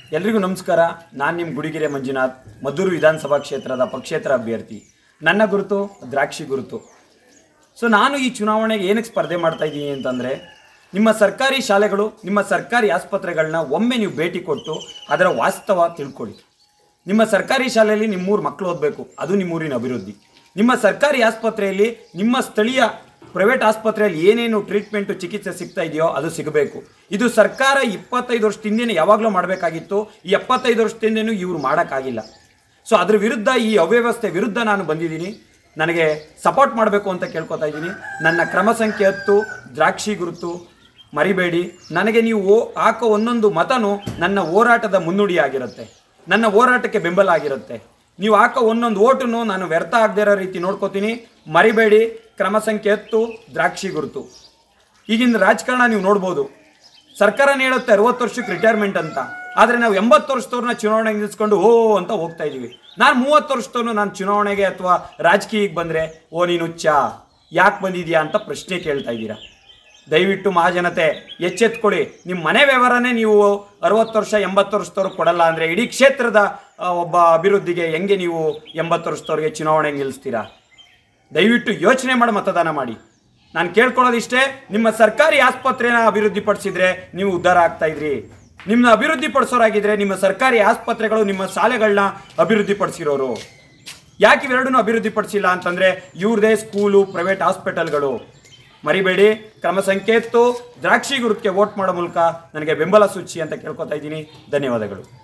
ಎಲ್ರಿಗೂ ನಮಸ್ಕಾರ ನಾನು ನಿಮ್ಮ ಗುಡಿಗೆರೆ ಮಂಜುನಾಥ್ ಮದ್ದೂರು ವಿಧಾನಸಭಾ ಕ್ಷೇತ್ರದ ಪಕ್ಷೇತರ ಅಭ್ಯರ್ಥಿ ನನ್ನ ಗುರುತು ದ್ರಾಕ್ಷಿ ಗುರುತು ಸೊ ನಾನು ಈ ಚುನಾವಣೆಗೆ ಏನಕ್ಕೆ ಸ್ಪರ್ಧೆ ಮಾಡ್ತಾ ಇದ್ದೀನಿ ಅಂತಂದರೆ ನಿಮ್ಮ ಸರ್ಕಾರಿ ಶಾಲೆಗಳು ನಿಮ್ಮ ಸರ್ಕಾರಿ ಆಸ್ಪತ್ರೆಗಳನ್ನ ಒಮ್ಮೆ ನೀವು ಭೇಟಿ ಕೊಟ್ಟು ಅದರ ವಾಸ್ತವ ತಿಳ್ಕೊಳ್ಳಿ ನಿಮ್ಮ ಸರ್ಕಾರಿ ಶಾಲೆಯಲ್ಲಿ ನಿಮ್ಮೂರು ಮಕ್ಕಳು ಓದಬೇಕು ಅದು ನಿಮ್ಮೂರಿನ ಅಭಿವೃದ್ಧಿ ನಿಮ್ಮ ಸರ್ಕಾರಿ ಆಸ್ಪತ್ರೆಯಲ್ಲಿ ನಿಮ್ಮ ಸ್ಥಳೀಯ ಪ್ರೈವೇಟ್ ಆಸ್ಪತ್ರೆಯಲ್ಲಿ ಏನೇನು ಟ್ರೀಟ್ಮೆಂಟು ಚಿಕಿತ್ಸೆ ಸಿಗ್ತಾ ಇದೆಯೋ ಅದು ಸಿಗಬೇಕು ಇದು ಸರ್ಕಾರ ಇಪ್ಪತ್ತೈದು ವರ್ಷದ ಹಿಂದೆನೇ ಯಾವಾಗಲೂ ಮಾಡಬೇಕಾಗಿತ್ತು ಈ ಎಪ್ಪತ್ತೈದು ವರ್ಷದಿಂದನೂ ಇವರು ಮಾಡೋಕ್ಕಾಗಿಲ್ಲ ಸೊ ಅದ್ರ ವಿರುದ್ಧ ಈ ಅವ್ಯವಸ್ಥೆ ವಿರುದ್ಧ ನಾನು ಬಂದಿದ್ದೀನಿ ನನಗೆ ಸಪೋರ್ಟ್ ಮಾಡಬೇಕು ಅಂತ ಕೇಳ್ಕೊತಾ ಇದ್ದೀನಿ ನನ್ನ ಕ್ರಮ ಸಂಖ್ಯೆ ಹತ್ತು ದ್ರಾಕ್ಷಿ ಗುರುತು ಮರಿಬೇಡಿ ನನಗೆ ನೀವು ಓ- ಹಾಕೋ ಒಂದೊಂದು ಮತನೂ ನನ್ನ ಹೋರಾಟದ ಮುನ್ನುಡಿಯಾಗಿರುತ್ತೆ ನನ್ನ ಹೋರಾಟಕ್ಕೆ ಬೆಂಬಲ ಆಗಿರುತ್ತೆ ನೀವು ಹಾಕೋ ಒಂದೊಂದು ಓಟನ್ನು ನಾನು ವ್ಯರ್ಥ ಆಗದೇ ಇರೋ ರೀತಿ ನೋಡ್ಕೋತೀನಿ ಮರಿಬೇಡಿ ಕ್ರಮ ಸಂಖ್ಯೆ ಹತ್ತು ದ್ರಾಕ್ಷಿ ಗುರುತು ಈಗಿನ ರಾಜಕಾರಣ ನೀವು ನೋಡ್ಬೋದು ಸರ್ಕಾರನೇ ಹೇಳುತ್ತೆ ಅರವತ್ತು ವರ್ಷಕ್ಕೆ ರಿಟೈರ್ಮೆಂಟ್ ಅಂತ ಆದರೆ ನಾವು ಎಂಬತ್ತು ವರ್ಷದವ್ರನ್ನ ಚುನಾವಣೆಗೆ ನಿಲ್ಲಿಸ್ಕೊಂಡು ಓ ಅಂತ ಹೋಗ್ತಾ ಇದೀವಿ ನಾನು ಮೂವತ್ತು ವರ್ಷದವನು ನಾನು ಚುನಾವಣೆಗೆ ಅಥವಾ ರಾಜಕೀಯಕ್ಕೆ ಬಂದರೆ ಓ ನೀನು ಹುಚ್ಚ ಯಾಕೆ ಬಂದಿದ್ಯಾ ಅಂತ ಪ್ರಶ್ನೆ ಕೇಳ್ತಾ ಇದ್ದೀರಾ ದಯವಿಟ್ಟು ಮಹಾಜನತೆ ಎಚ್ಚೆತ್ಕೊಳ್ಳಿ ನಿಮ್ಮ ಮನೆ ವ್ಯವಹಾರನೇ ನೀವು ಅರವತ್ತು ವರ್ಷ ಎಂಬತ್ತು ವರ್ಷದವ್ರಿಗೆ ಕೊಡಲ್ಲ ಅಂದರೆ ಇಡೀ ಕ್ಷೇತ್ರದ ಆ, ಒಬ್ಬ ಅಭಿವೃದ್ಧಿಗೆ ಹೆಂಗೆ ನೀವು ಎಂಬತ್ತು ವರ್ಷದವ್ರಿಗೆ ಚುನಾವಣೆಗೆ ನಿಲ್ಲಿಸ್ತೀರಾ ದಯವಿಟ್ಟು ಯೋಚನೆ ಮಾಡಿ ಮತದಾನ ಮಾಡಿ ನಾನು ಕೇಳ್ಕೊಳ್ಳೋದಿಷ್ಟೇ ನಿಮ್ಮ ಸರ್ಕಾರಿ ಆಸ್ಪತ್ರೆನ ಅಭಿವೃದ್ಧಿ ಪಡಿಸಿದ್ರೆ ನೀವು ಉದ್ಧಾರ ಆಗ್ತಾ ಇದ್ರಿ ನಿಮ್ಮ ಅಭಿವೃದ್ಧಿ ಪಡಿಸೋರಾಗಿದ್ರೆ ನಿಮ್ಮ ಸರ್ಕಾರಿ ಆಸ್ಪತ್ರೆಗಳು ನಿಮ್ಮ ಶಾಲೆಗಳನ್ನ ಅಭಿವೃದ್ಧಿ ಪಡಿಸಿರೋರು ಯಾಕೆ ಇವೆರಡನ್ನೂ ಅಭಿವೃದ್ಧಿ ಪಡಿಸಿಲ್ಲ ಅಂತಂದ್ರೆ ಇವ್ರದೇ ಸ್ಕೂಲು ಪ್ರೈವೇಟ್ ಹಾಸ್ಪಿಟಲ್ಗಳು ಮರಿಬೇಡಿ ಕ್ರಮ ಸಂಖ್ಯೆ ಇತ್ತು ದ್ರಾಕ್ಷಿ ಗುರುತ್ಗೆ ವೋಟ್ ಮಾಡೋ ಮೂಲಕ ನನಗೆ ಬೆಂಬಲ ಸೂಚಿ ಅಂತ ಕೇಳ್ಕೊತಾ ಇದ್ದೀನಿ ಧನ್ಯವಾದಗಳು